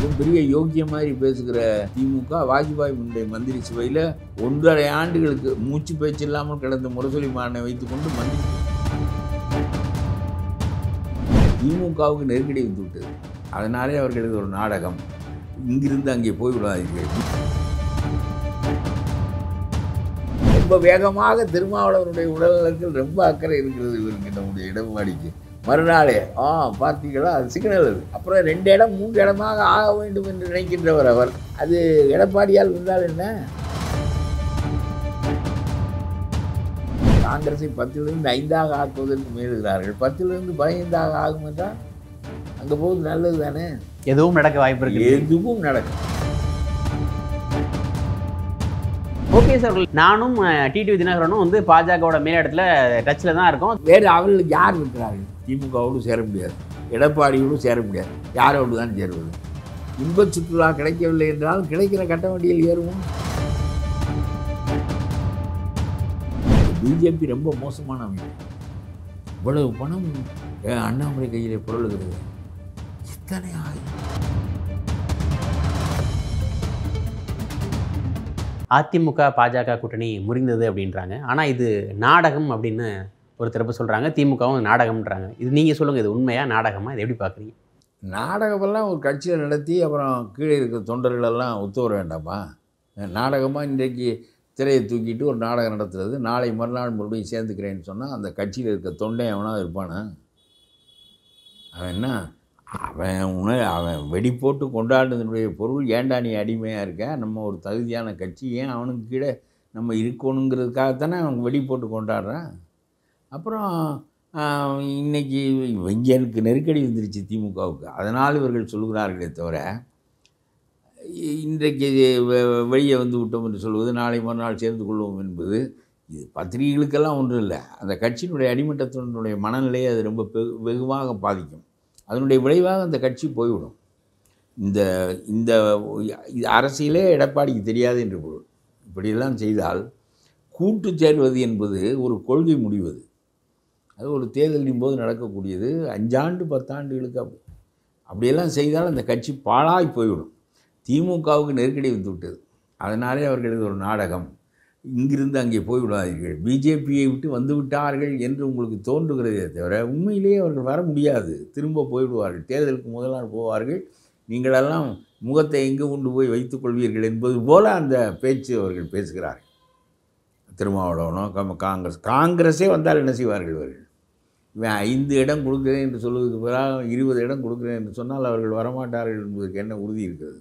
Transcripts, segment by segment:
இவன் பெரிய யோக்கிய மாதிரி பேசுகிற திமுக வாஜ்பாய் முந்தைய மந்திரி சபையில் ஒன்றரை ஆண்டுகளுக்கு மூச்சு பேச்சு இல்லாமல் கிடந்த முரசொலி மாறனை வைத்துக்கொண்டு மந்திரி திமுகவுக்கு நெருக்கடி வந்து விட்டது அதனாலே அவர்களுக்கு ஒரு நாடகம் இங்கிருந்து அங்கே போய்விடாதீர்கள் ரொம்ப வேகமாக திருமாவளவனுடைய உடல்நலத்தில் ரொம்ப அக்கறை இருக்கிறது இவருக்கு நம்முடைய இடமாடிக்கு மறுநாளே ஆ பார்த்தீங்களா அது சிக்னல் அது அப்புறம் ரெண்டு இடம் மூன்று இடமாக ஆக வேண்டும் என்று நினைக்கின்றவர் அவர் அது எடப்பாடியால் வந்தால் என்ன காங்கிரஸை பத்திலிருந்து ஐந்தாக ஆக்குவதற்கு முயலுகிறார்கள் பத்திலிருந்து பதினைந்தாக ஆகும் என்றால் அங்கே போவது நல்லது தானே எதுவும் நடக்க வாய்ப்பு இருக்கு எதுவும் நடக்கும் ஓகே சார் நானும் டிடிவி தினகரனும் வந்து பாஜகவோட மேலிடத்துல டச்சில் தான் இருக்கோம் வேறு அவர்களுக்கு யார் இருக்கிறார்கள் திமுகவோடு சேர முடியாது எடப்பாடியோடு சேர முடியாது யாரோடு தான் சேருவது இன்பச் சுற்றுலா கிடைக்கவில்லை என்றால் கிடைக்கிற கட்ட வண்டியில் ஏறுவோம் பிஜேபி ரொம்ப மோசமான அமைப்பு இவ்வளவு பணம் அஹ், அண்ணாமலை கையில் புரளுகிறது இத்தனை ஆயிரம் அதிமுக பாஜக கூட்டணி முறிந்தது அப்படின்றாங்க ஆனால் இது நாடகம் அப்படின்னு ஒரு தரப்பு சொல்கிறாங்க திமுகவும் நாடகம்ன்றாங்க இது நீங்கள் சொல்லுங்கள் இது உண்மையா நாடகமா இது எப்படி பார்க்குறீங்க நாடகமெல்லாம் ஒரு கட்சியை நடத்தி அப்புறம் கீழே இருக்கிற தொண்டர்களெல்லாம் ஒத்து வர வேண்டாமா நாடகமாக இன்றைக்கு திரையை தூக்கிட்டு ஒரு நாடகம் நடத்துறது நாளை மறுநாள் மறுபடியும் சேர்ந்துக்கிறேன்னு சொன்னால் அந்த கட்சியில் இருக்க தொண்டை அவனா இருப்பானா அவன் என்ன அவன் உண அவன் வெடி போட்டு கொண்டாடுனதுடைய பொருள் ஏன்டா நீ அடிமையாக இருக்க நம்ம ஒரு தகுதியான கட்சி ஏன் அவனுக்கு கீழே நம்ம இருக்கணுங்கிறதுக்காகத்தானே அவன் வெடி போட்டு கொண்டாடுறான் அப்புறம் ஆஹ், இன்னைக்கு இவங்களுக்கு நெருக்கடி வந்துருச்சு திமுகவுக்கு அதனால் இவர்கள் சொல்கிறார்களே தவிர இ- இன்றைக்கு வெ- வெளியே வந்து விட்டோம் என்று சொல்வது நாளை மறுநாள் சேர்ந்து கொள்வோம் என்பது இது பத்திரிகைகளுக்கெல்லாம் ஒன்றும் இல்லை அந்த கட்சியினுடைய அடிமட்டத்தினுடைய மனநிலையை அது ரொம்ப வெகு- வெகுவாக பாதிக்கும் அதனுடைய விளைவாக அந்த கட்சி போய்விடும் இந்த இந்த இது அரசியலே எடப்பாடிக்கு தெரியாது என்று பொருள் இப்படியெல்லாம் செய்தால் கூட்டு சேர்வது என்பது ஒரு கொள்கை முடிவது அது ஒரு தேர்தலின் போது நடக்கக்கூடியது அஞ்சாண்டு பத்தாண்டுகளுக்கு அப்படி அப்படியெல்லாம் செய்தால் அந்த கட்சி பாழாய் போய்விடும் திமுகவுக்கு நெருக்கடி வந்து விட்டது அதனாலே அவர்களுக்கு ஒரு நாடகம் இங்கிருந்து அங்கே போய்விடாதீர்கள் பிஜேபியை விட்டு வந்து விட்டார்கள் என்று உங்களுக்கு தோன்றுகிறதே தவிர உண்மையிலேயே அவர்கள் வர முடியாது திரும்ப போய்விடுவார்கள் தேர்தலுக்கு முதல் நாள் போவார்கள் நீங்களெல்லாம் முகத்தை எங்கே கொண்டு போய் வைத்துக் கொள்வீர்கள் என்பது போல அந்த பேச்சு அவர்கள் பேசுகிறார்கள் திருமாவளவனோ கம் காங்கிரஸ் காங்கிரஸே வந்தால் என்ன செய்வார்கள் இவர்கள் இவன் ஐந்து இடம் கொடுக்குறேன் என்று சொல்வதற்கு பிறகு இருபது இடம் கொடுக்குறேன் என்று சொன்னால் அவர்கள் வரமாட்டார்கள் என்பதற்கு என்ன உறுதி இருக்கிறது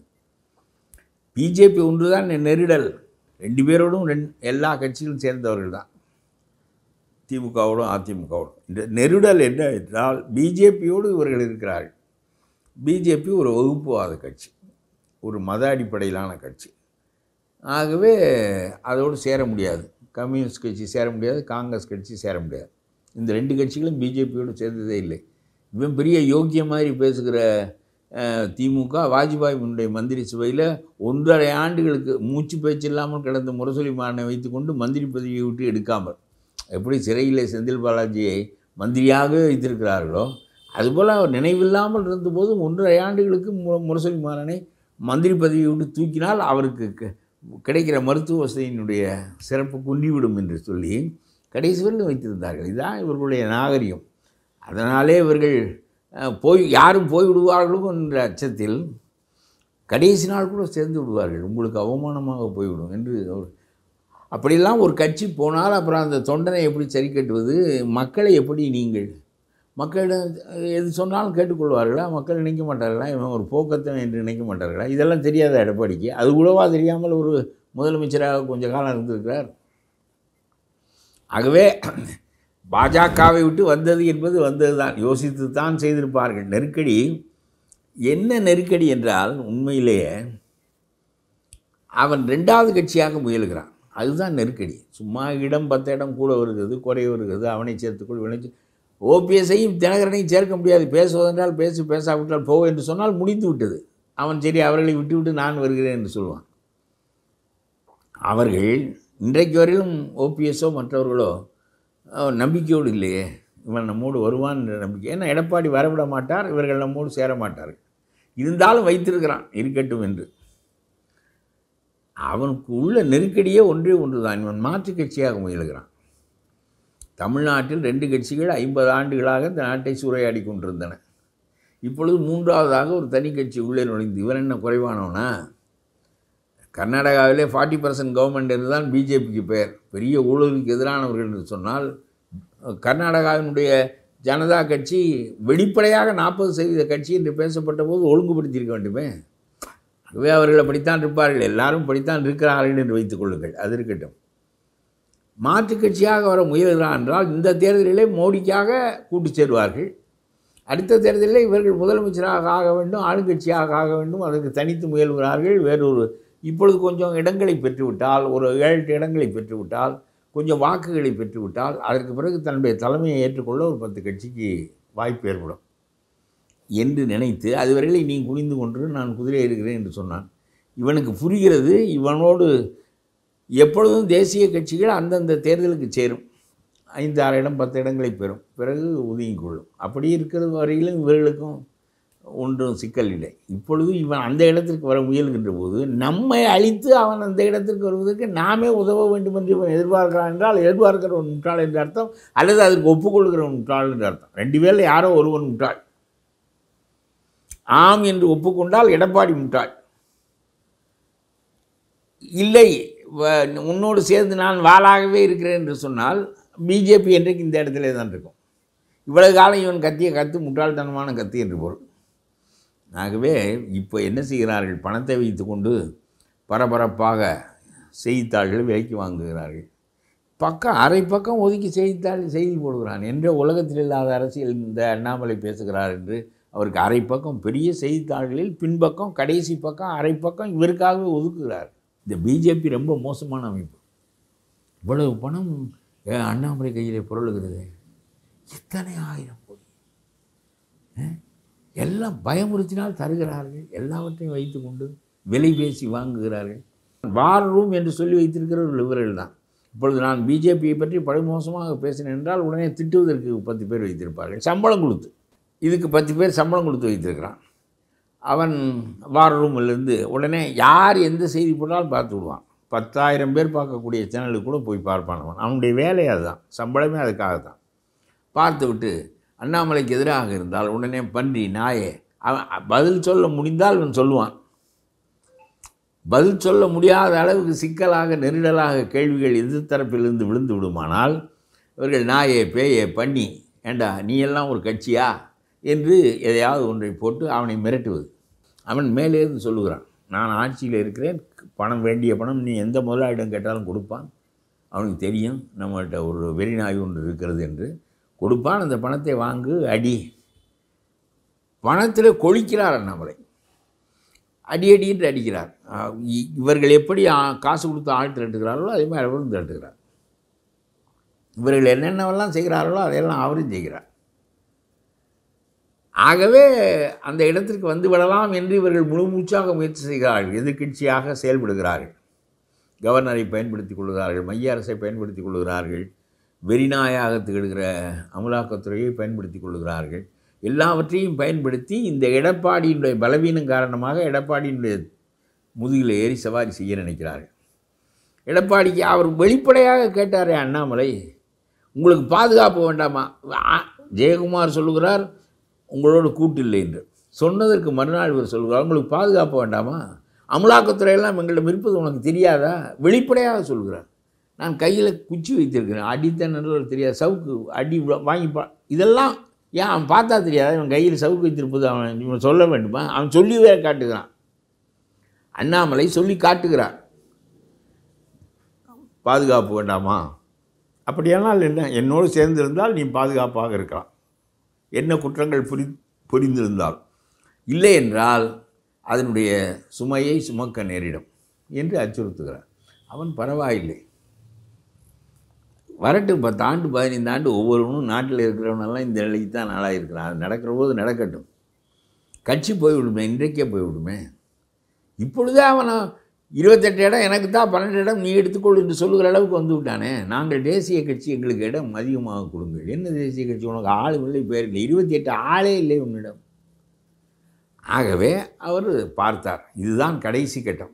பிஜேபி ஒன்று தான் நெருடல் ரெண்டு பேரோடும் ரெண் எல்லா கட்சியிலும் சேர்ந்தவர்கள் தான் திமுகவோடும் அதிமுகவோடும் இந்த நெருடல் என்ன என்றால் பிஜேபியோடு இவர்கள் இருக்கிறார்கள் பிஜேபி ஒரு வகுப்புவாத கட்சி ஒரு மத அடிப்படையிலான கட்சி ஆகவே அதோடு சேர முடியாது கம்யூனிஸ்ட் கட்சி சேர முடியாது காங்கிரஸ் கட்சி சேர முடியாது இந்த ரெண்டு கட்சிகளும் பிஜேபியோடு சேர்ந்ததே இல்லை இவன் பெரிய யோக்கிய மாதிரி பேசுகிற அஹ், திமுக வாஜ்பாய் முந்தைய மந்திரி சபையில் ஒன்றரை ஆண்டுகளுக்கு மூச்சு பேச்சு இல்லாமல் கிடந்த முரசொலி மாறனை வைத்துக்கொண்டு மந்திரி பதவியை விட்டு எடுக்காமல் எப்படி சிறையில் செந்தில் பாலாஜியை மந்திரியாக வைத்திருக்கிறார்களோ அதுபோல் அவர் நினைவில்லாமல் இருந்தபோது ஒன்றரை ஆண்டுகளுக்கு மு முரசொலி மாறனை மந்திரி பதவியை விட்டு தூக்கினால் அவருக்கு க- கிடைக்கிற மருத்துவ வசதியினுடைய சிறப்பு குன்றிவிடும் என்று சொல்லி கடைசி வரையில் வைத்திருந்தார்கள் இதுதான் இவர்களுடைய நாகரிகம் அதனாலே இவர்கள் அஹ், போய் யாரும் போய் விடுவார்களோ என்ற அச்சத்தில் கடைசி நாள் கூட சேர்ந்து விடுவார்கள் உங்களுக்கு அவமானமாக போய்விடும் என்று அவர் அப்படியெல்லாம் ஒரு கட்சி போனால் அப்புறம் அந்த தொண்டனை எப்படி சரி கட்டுவது மக்களை எப்படி நீங்கள் மக்களிடம் எது சொன்னாலும் கேட்டுக்கொள்வார்களா மக்கள் நினைக்க மாட்டார்களா இவன் ஒரு போக்கத்தன் என்று நினைக்க மாட்டார்களா இதெல்லாம் தெரியாத எடப்பாடிக்கு அது கூடவா தெரியாமல் ஒரு முதலமைச்சராக கொஞ்ச காலம் இருந்திருக்கிறார் ஆகவே பாஜகவை விட்டு வந்தது என்பது வந்தது தான் யோசித்து தான் செய்திருப்பார்கள் நெருக்கடி என்ன நெருக்கடி என்றால் உண்மையிலேயே அவன் ரெண்டாவது கட்சியாக முயலுகிறான் அதுதான் நெருக்கடி சும்மா இடம் பத்து இடம் கூட வருகிறது குறைய வருகிறது அவனை சேர்த்துக்கொள் இவனை சே- ஓபிஎஸ்ஐயும் தினகரனையும் சேர்க்க முடியாது பேசுவதென்றால் பேசு பேசாவிட்டால் போ என்று சொன்னால் முடிந்து விட்டது அவன் சரி அவர்களை விட்டுவிட்டு நான் வருகிறேன் என்று சொல்லுவான் அவர்கள் இன்றைக்கு வரையிலும் ஓபிஎஸ்ஓ மற்றவர்களோ அஹ், நம்பிக்கையோடு இல்லையே இவன் நம்மோடு வருவான் என்ற நம்பிக்கை ஏன்னா எடப்பாடி வரவிட மாட்டார் இவர்கள் நம்மோடு சேர மாட்டார்கள் இருந்தாலும் வைத்திருக்கிறான் இருக்கட்டும் என்று அவனுக்கு உள்ள நெருக்கடியே ஒன்றே ஒன்று தான் இவன் மாற்றுக் கட்சியாக முயலுகிறான் தமிழ்நாட்டில் ரெண்டு கட்சிகள் ஐம்பது ஆண்டுகளாக இந்த நாட்டை சூறையாடி கொண்டிருந்தன இப்பொழுது மூன்றாவதாக ஒரு தனி கட்சி உள்ளே நுழைந்து இவன் என்ன குறைவானவனா கர்நாடகாவிலே ஃபார்ட்டி பர்சன்ட் கவர்மெண்ட் என்று தான் பிஜேபிக்கு பெயர் பெரிய ஊழலுக்கு எதிரானவர்கள் என்று சொன்னால் கர்நாடகாவினுடைய ஜனதா கட்சி வெளிப்படையாக நாற்பது சதவீத கட்சி என்று பேசப்பட்ட போது ஒழுங்குபடுத்தியிருக்க வேண்டுமே ஆகவே அவர்கள் அப்படித்தான் இருப்பார்கள் எல்லாரும் படித்தான் இருக்கிறார்கள் என்று வைத்துக் கொள்ளுங்கள் அது இருக்கட்டும் மாற்றுக் கட்சியாக வர முயல்கிறான் என்றால் இந்த தேர்தலிலே மோடிக்காக கூட்டு சேருவார்கள் அடுத்த தேர்தலில் இவர்கள் முதலமைச்சராக ஆக வேண்டும் ஆளுங்கட்சியாக ஆக வேண்டும் அதற்கு தனித்து முயல்கிறார்கள் வேறொரு இப்பொழுது கொஞ்சம் இடங்களை பெற்றுவிட்டால் ஒரு ஏழு எட்டு இடங்களை பெற்றுவிட்டால் கொஞ்சம் வாக்குகளை பெற்றுவிட்டால் அதற்கு பிறகு தன்னுடைய தலைமையை ஏற்றுக்கொள்ள ஒரு பத்து கட்சிக்கு வாய்ப்பு ஏற்படும் என்று நினைத்து அதுவரையிலே நீ குனிந்து கொண்டு நான் குதிரை இருக்கிறேன் என்று சொன்னான் இவனுக்கு புரிகிறது இவனோடு எப்பொழுதும் தேசிய கட்சிகள் அந்தந்த தேர்தலுக்கு சேரும் ஐந்து ஆறு இடம் பத்து இடங்களை பெறும் பிறகு ஒதுங்கிக் கொள்ளும் அப்படி இருக்கிற வரையிலும் இவர்களுக்கும் ஒன்றும் சிக்கல் இல்லை இப்பொழுது இவன் அந்த இடத்திற்கு வர முயல்கின்ற போது நம்மை அழித்து அவன் அந்த இடத்திற்கு வருவதற்கு நாமே உதவ வேண்டும் என்று இவன் எதிர்பார்க்கிறான் என்றால் எதிர்பார்க்கிற ஒரு முட்டாள் என்று அர்த்தம் அல்லது அதற்கு ஒப்புக்கொள்கிற ஒரு முட்டாள் என்று அர்த்தம் ரெண்டு பேரில் யாரோ ஒருவன் முட்டாள் ஆம் என்று ஒப்புக்கொண்டால் எடப்பாடி முட்டாள் இல்லை வ- உன்னோடு சேர்ந்து நான் வாளாகவே இருக்கிறேன் என்று சொன்னால் பிஜேபி என்றைக்கு இந்த இடத்துல தான் இருக்கும் இவ்வளவு காலம் இவன் கத்திய கத்து முட்டாள்தனமான கத்தி என்று பொருள் ஆகவே இப்போ என்ன செய்கிறார்கள் பணத்தை வைத்துக்கொண்டு பரபரப்பாக செய்தித்தாள்களை விலைக்கு வாங்குகிறார்கள் பக்கம் அரை பக்கம் ஒதுக்கி செய்தித்தாள் செய்தி போடுகிறான் என்ற உலகத்தில் இல்லாத அரசியல் இந்த அண்ணாமலை பேசுகிறார் என்று அவருக்கு அரை பக்கம் பெரிய செய்தித்தாள்களில் பின்பக்கம் கடைசி பக்கம் அரை பக்கம் இவருக்காகவே ஒதுக்குகிறார் இந்த பிஜேபி ரொம்ப மோசமான அமைப்பு இவ்வளவு பணம் அஹ், அண்ணாமலை கையிலே புரளுகிறது இத்தனை ஆயிரம் கோடி அஹ், எல்லாம் பயமுறுத்தினால் தருகிறார்கள் எல்லாவற்றையும் வைத்துக்கொண்டு விலை பேசி வாங்குகிறார்கள் வார் ரூம் என்று சொல்லி வைத்திருக்கிறவர்கள் இவர்கள் தான் இப்பொழுது நான் பிஜேபியை பற்றி படுமோசமாக பேசினேன் என்றால் உடனே திட்டுவதற்கு பத்து பேர் வைத்திருப்பார்கள் சம்பளம் கொடுத்து இதுக்கு பத்து பேர் சம்பளம் கொடுத்து வைத்திருக்கிறான் அவன் வார் ரூமிலிருந்து உடனே யார் எந்த செய்தி போட்டாலும் பார்த்து விடுவான் பத்தாயிரம் பேர் பார்க்கக்கூடிய சேனலுக்கு கூட போய் பார்ப்பான் அவன் அவனுடைய வேலை அதுதான் சம்பளமே அதுக்காக தான் பார்த்து விட்டு அண்ணாமலைக்கு எதிராக இருந்தால் உடனே பன்றி நாயே அவன் பதில் சொல்ல முடிந்தால் அவன் சொல்லுவான் பதில் சொல்ல முடியாத அளவுக்கு சிக்கலாக நெருடலாக கேள்விகள் எதிர்த்தரப்பிலிருந்து விழுந்து விடுமானால் இவர்கள் நாயே பேயே பண்ணி ஏண்டா நீ எல்லாம் ஒரு கட்சியா என்று எதையாவது ஒன்றை போட்டு அவனை மிரட்டுவது அவன் மேலே இருந்து சொல்லுகிறான் நான் ஆட்சியில் இருக்கிறேன் பணம் வேண்டிய பணம் நீ எந்த முதலாளிடம் கேட்டாலும் கொடுப்பான் அவனுக்கு தெரியும் நம்மகிட்ட ஒரு வெறிநாய் ஒன்று இருக்கிறது என்று கொடுப்பான் அந்த பணத்தை வாங்கு அடி பணத்தில் கொளிக்கிறார் அண்ணாமலை அடி அடி என்று அடிக்கிறார் ஆஹ் இ- இவர்கள் எப்படி ஆ- காசு கொடுத்து ஆள் திரட்டுகிறார்களோ அதே மாதிரி அவரும் திரட்டுகிறார் இவர்கள் என்னென்னவெல்லாம் செய்கிறார்களோ அதையெல்லாம் அவரும் செய்கிறார் ஆகவே அந்த இடத்திற்கு வந்து விடலாம் என்று இவர்கள் முழு மூச்சாக முயற்சி செய்கிறார்கள் எதிர்க்கட்சியாக செயல்படுகிறார்கள் கவர்னரை பயன்படுத்திக் கொள்கிறார்கள் மைய அரசை பயன்படுத்திக் கொள்கிறார்கள் வெறிநாயாக திகழ்கிற அமலாக்கத்துறையை பயன்படுத்திக் கொள்கிறார்கள் எல்லாவற்றையும் பயன்படுத்தி இந்த எடப்பாடியினுடைய பலவீனம் காரணமாக எடப்பாடியினுடைய முதுகில் ஏறி சவாரி செய்ய நினைக்கிறார்கள் எடப்பாடிக்கு அவர் வெளிப்படையாக கேட்டாரே அண்ணாமலை உங்களுக்கு பாதுகாப்பு வேண்டாமா ஆ, ஜெயக்குமார் சொல்லுகிறார் உங்களோட கூட்டு இல்லை என்று சொன்னதற்கு மறுநாள் இவர் சொல்கிறார் உங்களுக்கு பாதுகாப்பு வேண்டாமா அமலாக்கத்துறையெல்லாம் எங்களிடம் இருப்பது உனக்கு தெரியாதா வெளிப்படையாக சொல்கிறார் நான் கையில் குச்சி வைத்திருக்கிறேன் அடித்தேன் தெரியாது சவுக்கு அடி வா- வாங்கி பா இதெல்லாம் ஏன் அவன் பார்த்தா தெரியாதா இவன் கையில் சவுக்கு வைத்திருப்பது அவன் இவன் சொல்ல வேண்டுமா அவன் சொல்லிவே காட்டுகிறான் அண்ணாமலை சொல்லி காட்டுகிறார் பாதுகாப்பு வேண்டாமா அப்படியானால் என்ன என்னோடு சேர்ந்திருந்தால் நீ பாதுகாப்பாக இருக்கலாம் என்ன குற்றங்கள் புரி புரிந்திருந்தால் இல்லை என்றால் அதனுடைய சுமையை சுமக்க நேரிடும் என்று அச்சுறுத்துகிறார் அவன் பரவாயில்லை வரட்டும் பத்து ஆண்டு பதினைந்து ஆண்டு ஒவ்வொருவனும் நாட்டில் இருக்கிறவனெல்லாம் இந்த நிலைக்கு தான் நாளாக இருக்கிறான் அது நடக்கிற போது நடக்கட்டும் கட்சி போய்விடுமே இன்றைக்கே போய்விடுமே இப்பொழுதே அவன் இருபத்தெட்டு இடம் எனக்கு தான் பன்னெண்டு இடம் நீ எடுத்துக்கொள் என்று சொல்லுகிற அளவுக்கு வந்து விட்டானே நாங்கள் தேசிய கட்சி எங்களுக்கு இடம் அதிகமாக கொடுங்கள் என்ன தேசிய கட்சி உனக்கு ஆள் இல்லை பேர் இல்லை இருபத்தி எட்டு ஆளே இல்லை உன்னிடம் ஆகவே அவர் பார்த்தார் இதுதான் கடைசி கட்டம்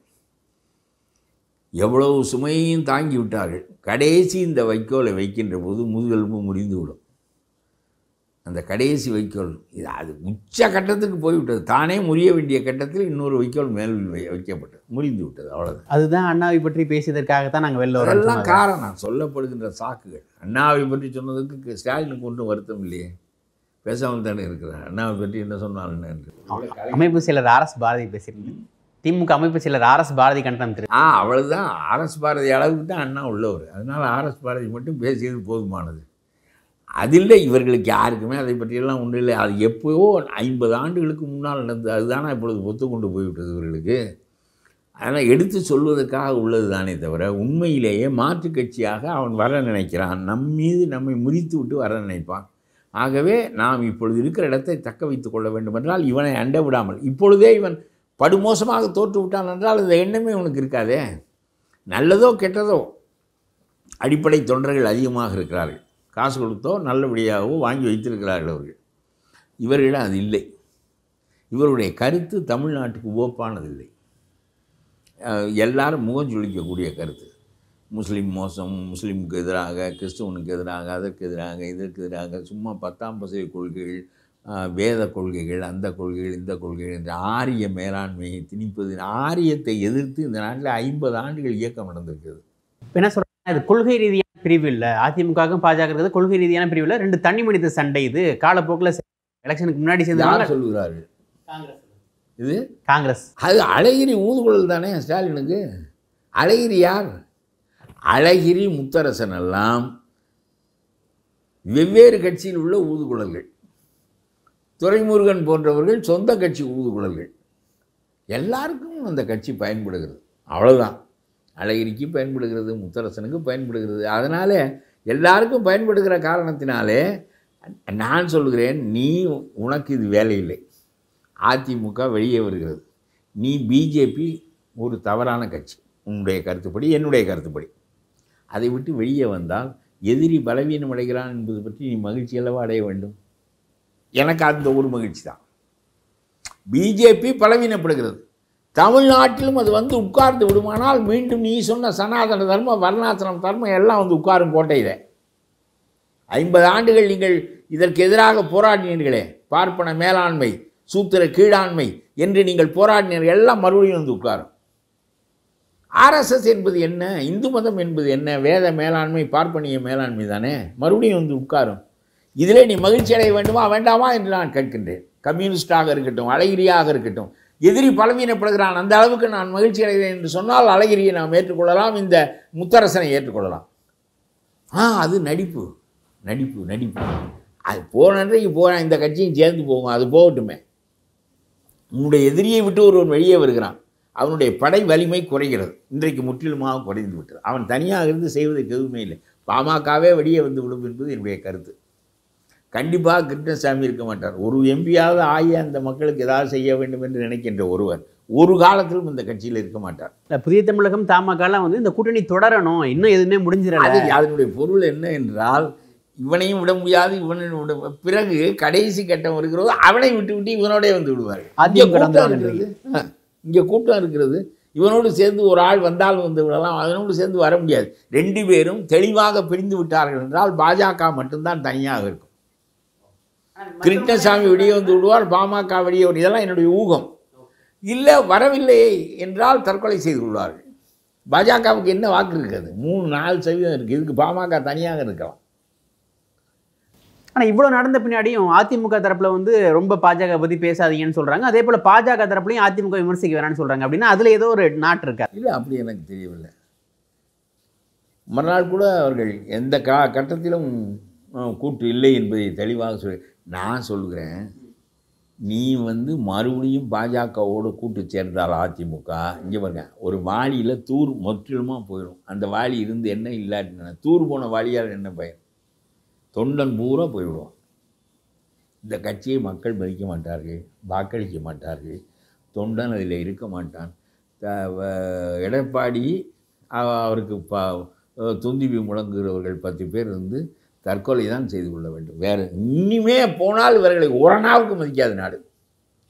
எவ்வளவு சுமையையும் தாங்கி விட்டார்கள் கடைசி இந்த வைக்கோலை வைக்கின்ற போது முதுகெலும்பு முறிந்து விடும் அந்த கடைசி வைக்கோல் இது அது உச்ச கட்டத்துக்கு போய்விட்டது தானே முறிய வேண்டிய கட்டத்தில் இன்னொரு வைக்கோல் மேல் வை வைக்கப்பட்டது முறிந்து விட்டது அவ்வளோதான் அதுதான் அண்ணாவை பற்றி பேசியதற்காகத்தான் நாங்கள் வெளில வரோம் அதெல்லாம் காரணம் சொல்லப்படுகின்ற சாக்குகள் அண்ணாவை பற்றி சொன்னதுக்கு ஸ்டாலினுக்கு ஒன்றும் வருத்தம் இல்லையே பேசாமல் தானே இருக்கிறார் அண்ணாவை பற்றி என்ன சொன்னாலும் என்று அமைப்பு செயலர் ஆர் எஸ் பாரதி பேசியிருந்தேன் திமுக அமைப்பு செயலர் ஆர் எஸ் பாரதி கண்டனம் திரு ஆ அவ்வளவுதான் ஆர்எஸ் பாரதி அளவுக்கு தான் அண்ணா உள்ளவர் அதனால் ஆர்எஸ் பாரதி மட்டும் பேசியது போதுமானது அதில் இவர்களுக்கு யாருக்குமே அதை பற்றியெல்லாம் ஒன்றும் இல்லை அது எப்போவோ ஐம்பது ஆண்டுகளுக்கு முன்னால் நடந்தது அதுதானே இப்பொழுது ஒத்துக்கொண்டு போய்விட்டது இவர்களுக்கு அதனால் எடுத்து சொல்வதற்காக உள்ளது தானே தவிர உண்மையிலேயே மாற்றுக் கட்சியாக அவன் வர நினைக்கிறான் நம் மீது நம்மை முறித்து விட்டு வர நினைப்பான் ஆகவே நாம் இப்பொழுது இருக்கிற இடத்தை தக்க வைத்துக் கொள்ள வேண்டும் என்றால் இவனை அண்ட விடாமல் இப்பொழுதே இவன் படுமோசமாக தோற்று விட்டான் என்றால் இந்த எண்ணமே உனக்கு இருக்காதே நல்லதோ கெட்டதோ அடிப்படை தொண்டர்கள் அதிகமாக இருக்கிறார்கள் காசு கொடுத்தோ நல்லபடியாகவோ வாங்கி வைத்திருக்கிறார்கள் அவர்கள் இவர்களிடம் அது இல்லை இவருடைய கருத்து தமிழ்நாட்டுக்கு ஓப்பானதில்லை அஹ் எல்லாரும் முகம் சுளிக்கக்கூடிய கருத்து முஸ்லீம் மோசம் முஸ்லீமுக்கு எதிராக கிறிஸ்துவனுக்கு எதிராக அதற்கு எதிராக இதற்கு எதிராக சும்மா பத்தாம் பசை கொள்கைகள் அஹ் வேத கொள்கைகள் அந்த கொள்கைகள் இந்த கொள்கைகள் என்ற ஆரிய மேலாண்மையை திணிப்பது ஆரியத்தை எதிர்த்து இந்த நாட்டில் ஐம்பது ஆண்டுகள் இயக்கம் நடந்திருக்கிறது இப்ப என்ன சொல்றாங்க இது கொள்கை ரீதியான பிரிவு இல்லை அதிமுகவுக்கும் பாஜக இருக்கிறது கொள்கை ரீதியான பிரிவு இல்லை ரெண்டு தனி மனித சண்டை இது காலப்போக்கில் எலெக்ஷனுக்கு முன்னாடி சேர்ந்தாங்க யார் சொல்லுகிறார்கள் இது காங்கிரஸ் அது அழகிரி ஊதுகுழல் தானே ஸ்டாலினுக்கு அழகிரி யார் அழகிரி முத்தரசன் எல்லாம் வெவ்வேறு கட்சியில் உள்ள ஊதுகுழல்கள் துரைமுருகன் போன்றவர்கள் சொந்த கட்சி ஊதுகுழல்கள் எல்லாருக்கும் அந்த கட்சி பயன்படுகிறது அவ்வளவுதான் அழகிரிக்கு பயன்படுகிறது முத்தரசனுக்கு பயன்படுகிறது அதனாலே எல்லாருக்கும் பயன்படுகிற காரணத்தினாலே நான் சொல்கிறேன் நீ உனக்கு இது வேலையில்லை அதிமுக வெளியே வருகிறது நீ பிஜேபி ஒரு தவறான கட்சி உன்னுடைய கருத்துப்படி என்னுடைய கருத்துப்படி அதை விட்டு வெளியே வந்தால் எதிரி பலவீனம் அடைகிறான் என்பது பற்றி நீ மகிழ்ச்சி அல்லவா அடைய வேண்டும் எனக்கு அந்த ஒரு மகிழ்ச்சி தான் பிஜேபி பலவீனப்படுகிறது தமிழ்நாட்டிலும் அது வந்து உட்கார்ந்து விடுமானால் மீண்டும் நீ சொன்ன சனாதன தர்மம் வர்ணாசிரம் தர்மம் எல்லாம் வந்து உட்காரும் கோட்டையில் ஐம்பது ஆண்டுகள் நீங்கள் இதற்கு எதிராக போராடினீர்களே பார்ப்பன மேலாண்மை சூத்திர கீழாண்மை என்று நீங்கள் போராடினீர்கள் எல்லாம் மறுபடியும் வந்து உட்காரும் ஆர்எஸ்எஸ் என்பது என்ன இந்து மதம் என்பது என்ன வேத மேலாண்மை பார்ப்பனிய மேலாண்மை தானே மறுபடியும் வந்து உட்காரும் இதிலே நீ மகிழ்ச்சி அடைய வேண்டுமா வேண்டாமா என்று நான் கேட்கின்றேன் கம்யூனிஸ்டாக இருக்கட்டும் அழகிரியாக இருக்கட்டும் எதிரி பலவீனப்படுகிறான் அந்த அளவுக்கு நான் மகிழ்ச்சி அடைகிறேன் என்று சொன்னால் அழகிரியை நாம் ஏற்றுக்கொள்ளலாம் இந்த முத்தரசனை ஏற்றுக்கொள்ளலாம் ஆ அது நடிப்பு நடிப்பு நடிப்பு அது போனன்றைக்கு போகிறேன் இந்த கட்சியும் சேர்ந்து போகும் அது போகட்டுமே உன்னுடைய எதிரியை விட்டு ஒருவன் வெளியே வருகிறான் அவனுடைய படை வலிமை குறைகிறது இன்றைக்கு முற்றிலுமாக குறைந்து விட்டது அவன் தனியாக இருந்து செய்வதற்கு எதுவுமே இல்லை பாமகவே வெளியே வந்து விடும் என்பது என்னுடைய கருத்து கண்டிப்பாக கிருஷ்ணசாமி இருக்க மாட்டார் ஒரு எம்பியாவது ஆகி அந்த மக்களுக்கு ஏதாவது செய்ய வேண்டும் என்று நினைக்கின்ற ஒருவர் ஒரு காலத்திலும் இந்த கட்சியில் இருக்க மாட்டார் இல்ல, புதிய தமிழகம் தமாகலாம் வந்து இந்த கூட்டணி தொடரணும் இன்னும் எதுவுமே முடிஞ்சிடல அது அதனுடைய பொருள் என்ன என்றால் இவனையும் விட முடியாது இவனையும் விட பிறகு கடைசி கட்டம் வருகிறதோ அவனை விட்டு விட்டு இவனோடே வந்து விடுவார்கள் இங்கே அதிமுக கூட்டம் வந்து இருக்கிறது ஆ, இங்கே கூட்டம் இருக்கிறது இவனோடு சேர்ந்து ஒரு ஆள் வந்தாலும் வந்து விடலாம் அதனோடு சேர்ந்து வர முடியாது ரெண்டு பேரும் தெளிவாக பிரிந்து விட்டார்கள் என்றால் பாஜக மட்டும்தான் தனியாக இருக்கும் கிருஷ்ணசாமி வெளியே வந்து விடுவார் பாமக வெளியே வரும் இதெல்லாம் என்னுடைய ஊகம் இல்லை வரவில்லை என்றால் தற்கொலை செய்து கொள்வார்கள் பாஜகவுக்கு என்ன வாக்கு இருக்குது மூணு நாலு சதவீதம் இருக்குது இதுக்கு பாமக தனியாக இருக்கலாம் ஆனா இவ்வளவு நடந்த பின்னாடியும் அதிமுக தரப்புல வந்து ரொம்ப பாஜக பத்தி பேசாதீங்கன்னு சொல்றாங்க அதே போல பாஜக தரப்புலையும் அதிமுக விமர்சிக்க வேணாம்னு சொல்றாங்க அப்படின்னா அதுல ஏதோ ஒரு நாட்டு இருக்கா இல்லை அப்படி எனக்கு தெரியவில்லை மறுநாள் கூட அவர்கள் எந்த கா கட்டத்திலும் அஹ், கூட்டு இல்லை என்பதை தெளிவாக சொல்லி நான் சொல்கிறேன் நீ வந்து மறுபடியும் பாஜகவோடு கூட்டு சேர்ந்தால் அதிமுக இங்கே பாருங்க ஒரு வாளியில் தூர் முற்றிலுமாக போயிடும் அந்த வாளி இருந்து என்ன இல்லாட்டின தூர் போன வாளியால் என்ன பயன் தொண்டன் பூரா போய்விடுவான் இந்த கட்சியை மக்கள் மதிக்க மாட்டார்கள் வாக்களிக்க மாட்டார்கள் தொண்டன் அதில் இருக்க மாட்டான் த- வ- எடப்பாடி அவ- அவருக்கு ப துந்திவி முழங்குகிறவர்கள் பத்து பேர் வந்து தற்கொலை தான் செய்து கொள்ள வேண்டும் வேறு இனிமே போனால் இவர்களை ஒரு நாளுக்கு மதிக்காத நாடு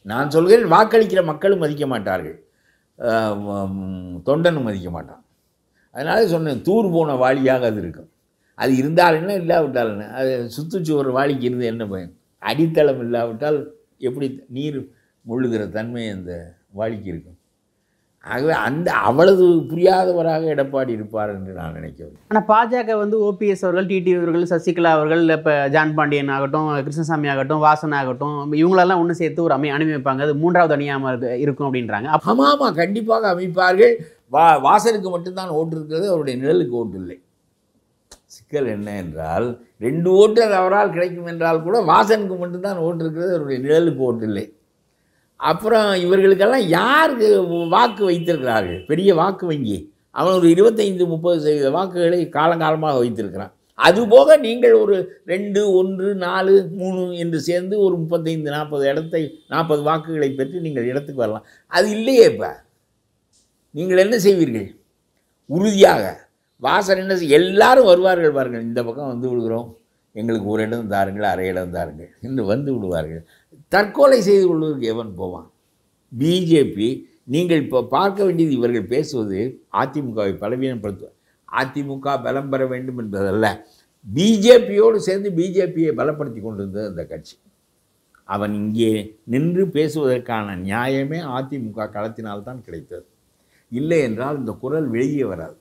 நான் சொல்கிறேன் வாக்களிக்கிற மக்களும் மதிக்க மாட்டார்கள் அஹ் உம், தொண்டனும் மதிக்க மாட்டான் அதனால சொன்னேன் தூர் போன வாளியாக அது இருக்கும் அது இருந்தால் என்ன இல்லாவிட்டால் என்ன அது சுற்றுச்சுவர் வாளிக்கு இருந்து என்ன பயன் அடித்தளம் இல்லாவிட்டால் எப்படி நீர் முழுகிற தன்மை அந்த வாளிக்கு இருக்கும் ஆகவே அந்த அவ்வளவு புரியாதவராக எடப்பாடி இருப்பார் என்று நான் நினைக்கவில்லை ஆனால் பாஜக வந்து ஓபிஎஸ் அவர்கள் டிடி அவர்கள் சசிகலா அவர்கள் இப்போ ஜான் பாண்டியன் ஆகட்டும் கிருஷ்ணசாமி ஆகட்டும் வாசன் ஆகட்டும் இவங்களெல்லாம் ஒன்று சேர்த்து ஒரு அமை அனுப்பி வைப்பாங்க அது மூன்றாவது அணியாமல் இருக்கு இருக்கும் அப்படின்றாங்க அப்ப ஆமாம் ஆமாம் கண்டிப்பாக அமைப்பார்கள் வா வாசனுக்கு மட்டும்தான் ஓட்டு இருக்கிறது அவருடைய நிழலுக்கு ஓட்டு இல்லை சிக்கல் என்ன என்றால் ரெண்டு ஓட்டு அது அவரால் கிடைக்கும் என்றால் கூட வாசனுக்கு மட்டும்தான் ஓட்டு இருக்கிறது அவருடைய நிழலுக்கு ஓட்டு இல்லை அப்புறம் இவர்களுக்கெல்லாம் யாருக்கு வாக்கு வைத்திருக்கிறார்கள் பெரிய வாக்கு வங்கி அவன் ஒரு இருபத்தைந்து முப்பது சதவீத வாக்குகளை காலங்காலமாக வைத்திருக்கிறான் அதுபோக நீங்கள் ஒரு ரெண்டு ஒன்று நாலு மூணு என்று சேர்ந்து ஒரு முப்பத்தைந்து நாற்பது இடத்தை நாற்பது வாக்குகளை பெற்று நீங்கள் இடத்துக்கு வரலாம் அது இல்லையே இப்போ நீங்கள் என்ன செய்வீர்கள் உறுதியாக வாசன் என்ன செய் எல்லாரும் வருவார்கள் பாருங்கள் இந்த பக்கம் வந்து விடுகிறோம் எங்களுக்கு ஒரு இடம் தாருங்கள் அரை இடம் தாருங்கள் என்று வந்து விடுவார்கள் தற்கொலை செய்து கொள்வதற்கு எவன் போவான் பிஜேபி நீங்கள் இப்போ பார்க்க வேண்டியது இவர்கள் பேசுவது அதிமுகவை பலவீனப்படுத்துவ அதிமுக பலம் பெற வேண்டும் என்பதல்ல பிஜேபியோடு சேர்ந்து பிஜேபியை பலப்படுத்தி கொண்டிருந்தது அந்த கட்சி அவன் இங்கே நின்று பேசுவதற்கான நியாயமே அதிமுக களத்தினால்தான் கிடைத்தது இல்லை என்றால் இந்த குரல் வெளியே வராது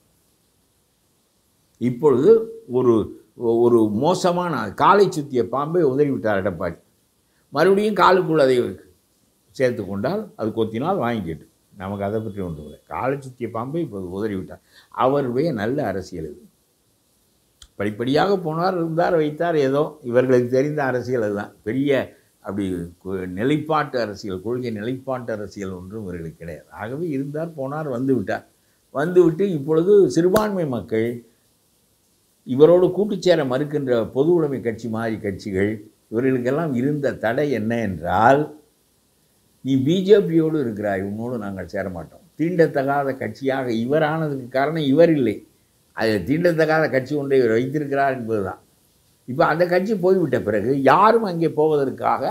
இப்பொழுது ஒரு ஒரு மோசமான காலை சுத்திய பாம்பை உதறிவிட்டார் எடப்பாடி மறுபடியும் காலுக்குள் அதை சேர்த்து கொண்டால் அது கொத்தினால் வாங்கிக்கிட்டு நமக்கு அதை பற்றி ஒன்றும் இல்லை காலை சுத்திய பாம்பை இப்போது உதறிவிட்டார் அவருடைய நல்ல அரசியல் இது படிப்படியாக போனார் இருந்தார் வைத்தார் ஏதோ இவர்களுக்கு தெரிந்த அரசியல் அதுதான் பெரிய அப்படி கு- நிலைப்பாட்டு அரசியல் கொள்கை நிலைப்பாட்டு அரசியல் ஒன்றும் இவர்களுக்கு கிடையாது ஆகவே இருந்தார் போனார் வந்து விட்டார் வந்துவிட்டு இப்பொழுது சிறுபான்மை மக்கள் இவரோடு கூட்டுச்சேர மறுக்கின்ற பொது உடைமை கட்சி மாதிரி கட்சிகள் இவர்களுக்கெல்லாம் இருந்த தடை என்ன என்றால் நீ பிஜேபியோடு இருக்கிறாய் உன்னோடு நாங்கள் சேர மாட்டோம் தீண்டத்தகாத கட்சியாக இவர் ஆனதுக்கு காரணம் இவர் இல்லை அது தீண்டத்தகாத கட்சி ஒன்றை இவர் வைத்திருக்கிறார் என்பதுதான் இப்போ அந்த கட்சி போய்விட்ட பிறகு யாரும் அங்கே போவதற்காக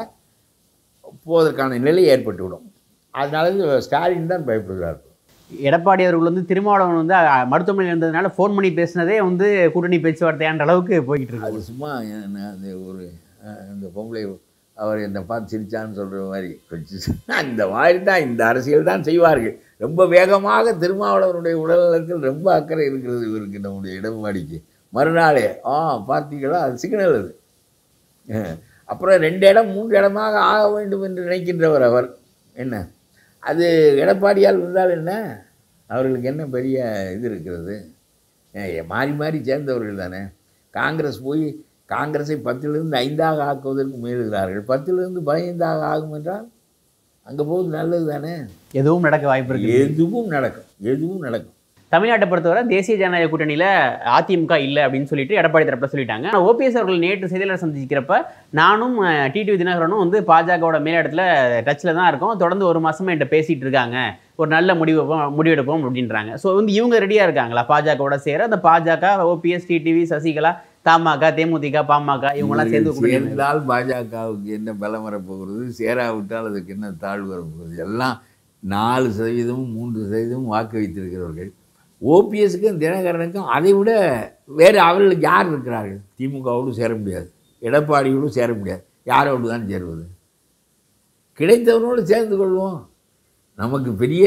போவதற்கான நிலை ஏற்பட்டுவிடும் அதனால ஸ்டாலின் தான் பயப்படுகிறார் எடப்பாடி அவர்கள் வந்து திருமாவளவன் வந்து அஹ், மருத்துவமனையில் இருந்ததுனால ஃபோன் பண்ணி பேசினதே வந்து கூட்டணி பேச்சுவார்த்தையான்ற அளவுக்கு போய்கிட்டு இருக்கு அது சும்மா என்ன அந்த ஒரு அஹ், இந்த பொம்பளை அவர் என்னை பார்த்து சிரிச்சான்னு சொல்கிற மாதிரி கொஞ்சம் இந்த மாதிரி தான் இந்த அரசியல் தான் செய்வார்கள் ரொம்ப வேகமாக திருமாவளவனுடைய உடல்நலத்தில் ரொம்ப அக்கறை இருக்கிறது இவருக்கு நம்முடைய எடப்பாடிக்கு மறுநாளே ஆ பார்த்தீங்களா அது சிக்னல் அது அஹ், அப்புறம் ரெண்டு இடம் மூன்று இடமாக ஆக வேண்டும் என்று நினைக்கின்றவர் அவர் என்ன அது எடப்பாடியால் இருந்தால் என்ன அவர்களுக்கு என்ன பெரிய இது இருக்கிறது ஏன், மாறி மாறி சேர்ந்தவர்கள் தானே காங்கிரஸ் போய் காங்கிரஸை பத்திலிருந்து ஐந்தாக ஆக்குவதற்கு முயலுகிறார்கள் பத்திலிருந்து பதினைந்தாக ஆகும் என்றால் அங்கே போவது நல்லது தானே எதுவும் நடக்க வாய்ப்பு இருக்கு எதுவும் நடக்கும் எதுவும் நடக்கும் தமிழ்நாட்டை பொறுத்தவரை தேசிய ஜனநாயக கூட்டணியில் அதிமுக இல்லை அப்படின்னு சொல்லிட்டு எடப்பாடி தரப்பில் சொல்லிட்டாங்க ஆனால் ஓபிஎஸ் அவர்கள் நேற்று செய்தியாளர் சந்திக்கிறப்ப நானும் டிடிவி தினகரனும் வந்து பாஜகவோட மேலிடத்துல டச்சில் தான் இருக்கோம் தொடர்ந்து ஒரு மாசமா என்கிட்ட பேசிட்டு இருக்காங்க ஒரு நல்ல முடிவு முடிவெடுப்போம் அப்படின்றாங்க ஸோ வந்து இவங்க ரெடியாக இருக்காங்களா பாஜகவோட சேர அந்த பாஜக ஓபிஎஸ் டிடிவி சசிகலா தமாக தேமுதிக பாமக இவங்கெல்லாம் சேர்ந்து கூட்டணி அமைப்பு. சேர்ந்தால் பாஜகவுக்கு என்ன பலம் வரப்போகிறது சேராவிட்டால் அதுக்கு என்ன தாழ்வு வரப்போகிறது எல்லாம் நாலு சதவீதமும் மூன்று சதவீதமும் வாக்கு வைத்திருக்கிறவர்கள் ஓபிஎஸ்க்கும் தினகரனுக்கும் அதை விட வேறு அவர்களுக்கு யார் இருக்கிறார்கள் திமுகவோடு சேர முடியாது எடப்பாடியோடு சேர முடியாது யாரோடு தான் சேருவது கிடைத்தவனோடு சேர்ந்து கொள்வோம் நமக்கு பெரிய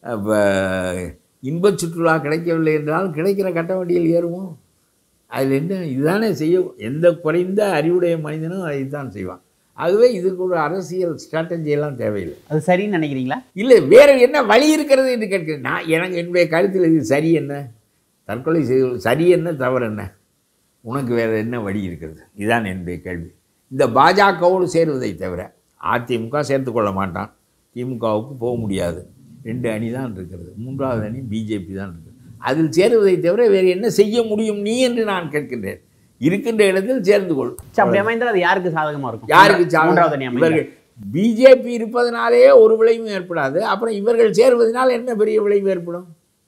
அஹ், இன்பச் சுற்றுலா கிடைக்கவில்லை என்றாலும் கிடைக்கிற கட்ட வண்டியில் ஏறுவோம் அதில் என்ன இதுதானே செய்ய எந்த குறைந்த அறிவுடைய மனிதனும் அதைத்தான் செய்வான் ஆகவே இதுக்கு ஒரு அரசியல் strategy எல்லாம் தேவையில்லை அது சரின்னு நினைக்கிறீங்களா இல்லை வேறு என்ன வழி இருக்கிறது என்று கேட்கிறேன் நான் எனக்கு என்னுடைய கருத்தில் இது சரி என்ன தற்கொலை செய்வது சரி என்ன தவறு என்ன உனக்கு வேறு என்ன வழி இருக்கிறது இதுதான் என்னுடைய கேள்வி இந்த பாஜகவோடு சேருவதை தவிர அதிமுக சேர்த்து கொள்ள மாட்டான் திமுகவுக்கு போக முடியாது ரெண்டு அணி தான் இருக்கிறது மூன்றாவது அணி பிஜேபி தான் இருக்கிறது அதில் சேருவதை தவிர வேறு என்ன செய்ய முடியும் நீ என்று நான் கேட்கின்றேன் இருக்கின்ற இடத்தில் சேர்ந்து கொள் சரி, அப்படி அமைந்தால் அது யாருக்கு சாதகமா இருக்கும் யாருக்கு மூன்றாவது அணி அமைந்தால் இவர்கள் பிஜேபி இருப்பதனாலே ஒரு விளைவும் ஏற்படாது அப்புறம் இவர்கள் சேருவதனால் என்ன பெரிய விளைவு ஏற்படும்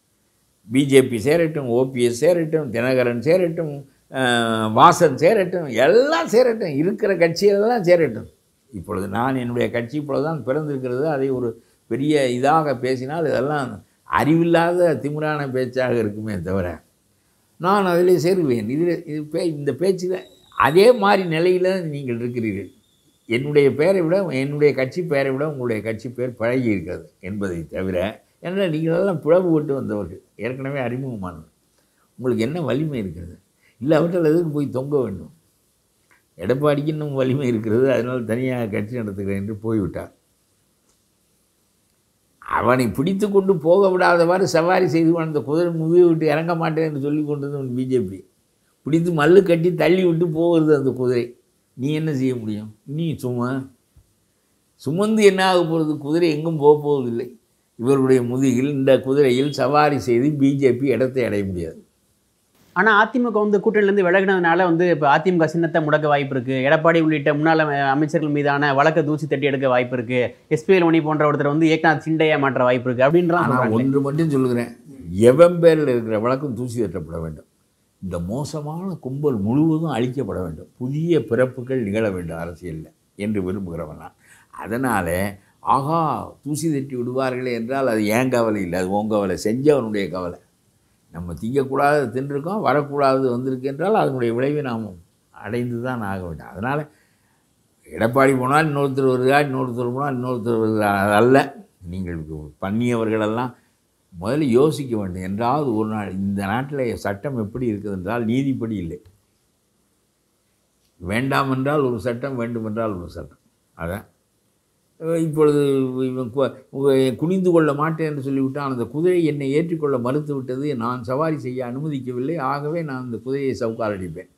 பிஜேபி சேரட்டும் ஓபிஎஸ் சேரட்டும் தினகரன் சேரட்டும் அஹ், வாசன் சேரட்டும் எல்லாம் சேரட்டும் இருக்கிற கட்சிகளெல்லாம் சேரட்டும் இப்பொழுது நான் என்னுடைய கட்சி இப்பொழுது தான் பிறந்திருக்கிறது அதை ஒரு பெரிய இதாக பேசினால் இதெல்லாம் அறிவில்லாத திமிரான பேச்சாக இருக்குமே தவிர நான் அதில் சேருவேன் இதில் இது பே இந்த பேச்சில் அதே மாதிரி நிலையில் நீங்கள் இருக்கிறீர்கள் என்னுடைய பெயரை விட என்னுடைய கட்சி பெயரை விட உங்களுடைய கட்சி பெயர் பழகி இருக்கிறது என்பதை தவிர ஏன்னா நீங்கள் எல்லாம் பிளவுபட்டு வந்தவர்கள் ஏற்கனவே அறிமுகமானது உங்களுக்கு என்ன வலிமை இருக்கிறது இல்லாவிட்டால் எதுக்கு போய் தொங்க வேண்டும் எடப்பாடிக்கு இன்னும் வலிமை இருக்கிறது அதனால் தனியாக கட்சி நடத்துகிறேன் என்று போய்விட்டார் அவனை பிடித்து கொண்டு போக விடாதவாறு சவாரி செய்து கொண்டு அந்த குதிரை முதுகை விட்டு இறங்க மாட்டேன் என்று சொல்லி கொண்டது பிஜேபி பிடித்து மல்லு கட்டி தள்ளி விட்டு போகிறது அந்த குதிரை நீ என்ன செய்ய முடியும் நீ சும்மா சுமந்து என்ன ஆக போகிறது குதிரை எங்கும் போக போவதில்லை இவருடைய முதுகில் இந்த குதிரையில் சவாரி செய்து பிஜேபி இடத்தை அடைய முடியாது ஆனா அதிமுக வந்து கூட்டணியிலேருந்து விலகினதுனால வந்து இப்போ அதிமுக சின்னத்தை முடக்க வாய்ப்பு இருக்கு எடப்பாடி உள்ளிட்ட முன்னாள் அம- அமைச்சர்கள் மீதான வழக்க தூசி தட்டி எடுக்க வாய்ப்பு இருக்கு எஸ்பிஎல் மணி போன்ற ஒருத்தர் வந்து ஏக்நாத் சிண்டையா மாற்ற வாய்ப்பு இருக்கு அப்படின்றான் ஆனால் சொல்றாங்க. ஒன்று மட்டும் சொல்லுகிறேன் எவன் பேரில் இருக்கிற வழக்கம் தூசி தட்டப்பட வேண்டும் இந்த மோசமான கும்பல் முழுவதும் அழிக்கப்பட வேண்டும் புதிய பிறப்புகள் நிகழ வேண்டும் அரசியலில் என்று விரும்புகிறவன் நான் அதனால் ஆகா தூசி தட்டி விடுவார்களே என்றால் அது ஏன் கவலை இல்லை அது உன் கவலை செஞ்சவனுடைய கவலை நம்ம திங்கக்கூடாது தின்றுருக்கோம் வரக்கூடாது வந்திருக்கு என்றால் அதனுடைய விளைவை நாம் அடைந்து தான் ஆக வேண்டும் அதனால் எடப்பாடி போனால் இன்னொருத்தர் வருகிறார் இன்னொருத்தர் போனால் இன்னொருத்தர் வருகிறார் அது அல்ல நீங்கள் பண்ணியவர்களெல்லாம் முதல்ல யோசிக்க வேண்டும் என்றாவது ஒரு நாள் இந்த நாட்டில் சட்டம் எப்படி இருக்குது என்றால் நீதிப்படி இல்லை வேண்டாம் என்றால் ஒரு சட்டம் வேண்டும் என்றால் ஒரு சட்டம் அதான் அஹ் இப்பொழுது இவன் கு- உ- குனிந்து கொள்ள மாட்டேன் என்று சொல்லிவிட்டான் அந்த குதிரை என்னை ஏற்றுக்கொள்ள மறுத்து விட்டது நான் சவாரி செய்ய அனுமதிக்கவில்லை ஆகவே நான் அந்த குதிரையை சவுக்கால் அடிப்பேன்